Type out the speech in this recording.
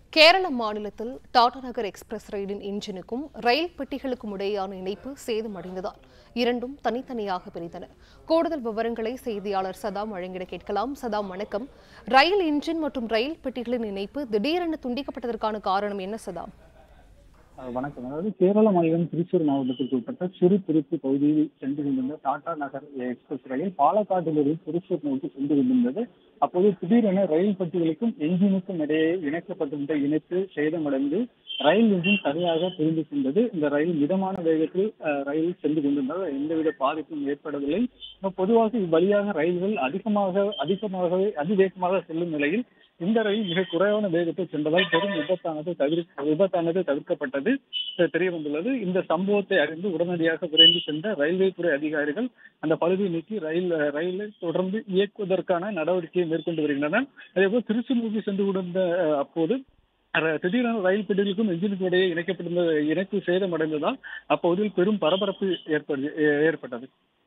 கேரள மாநிலத்தில் டாடா நகர் எக்ஸ்பிரஸ் ரயிலின் இன்ஜினுக்கும் ரயில் பெட்டிகளுக்கும் இடையேயான இணைப்பு சேதமடைந்ததால் இரண்டும் தனித்தனியாக பிரிந்தன கூடுதல் விவரங்களை செய்தியாளர் சதாம் வழங்கிட கேட்கலாம் சதாம் வணக்கம் ரயில் இன்ஜின் மற்றும் ரயில் பெட்டிகளின் இணைப்பு திடீரென துண்டிக்கப்பட்டதற்கான காரணம் என்ன சதாம் அஹ் வணக்கம் அதாவது கேரள மாநிலம் திருச்சூர் மாவட்டத்திற்கு உட்பட்ட சிறு திருச்சி பகுதியில் சென்று கொண்டிருந்த டாடா நகர் எக்ஸ்பிரஸ் ரயில் பாலக்காட்டிலிருந்து திருச்சூர் நோக்கி சென்று கொண்டிருந்தது அப்போது திடீரென ரயில் பெட்டிகளுக்கும் என்ஜினுக்கும் இடையே இணைக்கப்பட்டிருந்த இணைப்பு சேதமடைந்து ரயில் இன்ஜின் சரியாக பிரிந்து சென்றது இந்த ரயில் மிதமான வேகத்தில் அஹ், ரயில் சென்று கொண்டிருந்தது எந்தவித பாதிப்பும் ஏற்படவில்லை இன்னும் பொதுவாக இவ்வழியாக ரயில்கள் அதிகமாக அதிகமாகவே அதிவேகமாக செல்லும் நிலையில் இந்த ரயில் மிக குறைவான வேகத்தில் சென்றதால் பெரும் விபத்தானது தவிர விபத்தானது தவிர்க்கப்பட்டது தெ- தெரிய வந்துள்ளது இந்த சம்பவத்தை அறிந்து உடனடியாக விரைந்து சென்ற ரயில்வே துறை அதிகாரிகள் அந்த பகுதியை நீக்கி ரயில் ரயிலை தொடர்ந்து இயக்குவதற்கான நடவடிக்கையை மேற்கொண்டு வருகின்றனர் அதேபோல் திருச்சி நோக்கி சென்று கொண்டிருந்த அஹ், அப்போது ர- திடீரென ரயில் பெட்டிகளுக்கும் என்ஜினுக்கும் இடையே இணைக்கப்பட்டிருந்த இணைப்பு சேதமடைந்ததால் அப்பகுதியில் பெரும் பரபரப்பு ஏற்படு ஏற்பட்டது